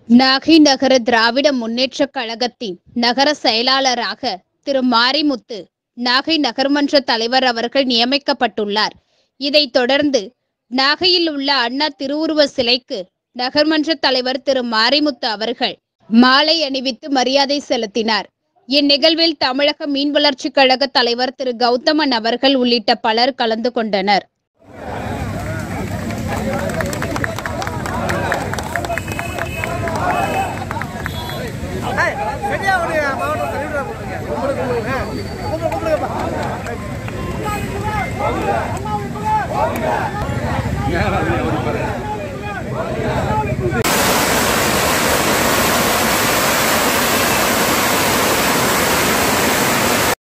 நாகை நகர திராவிட முன்னேற்றக் கழகத்தின் நகர செயலாளராக திரு மாரிமுத்து நாகை நகர்மன்ற தலைவர் அவர்கள் நியமிக்கப்பட்டுள்ளார் இதைத் தொடர்ந்து நாகையில் உள்ள அண்ணா திருவுருவ சிலைக்கு நகர்மன்ற தலைவர் திரு மாரிமுத்து அவர்கள் மாலை அணிவித்து மரியாதை செலுத்தினார் இந்நிகழ்வில் தமிழக மீன் வளர்ச்சிக் கழக தலைவர் திரு கௌதமன் அவர்கள் உள்ளிட்ட பலர் கலந்து கொண்டனர் ஏய், சரியா ஒரு மாவட்டம் தள்ளிவிடுறா போட்டுருங்க. கும்பிடு, கும்பிடுங்க. கும்பிடு, கும்பிடுங்கப்பா.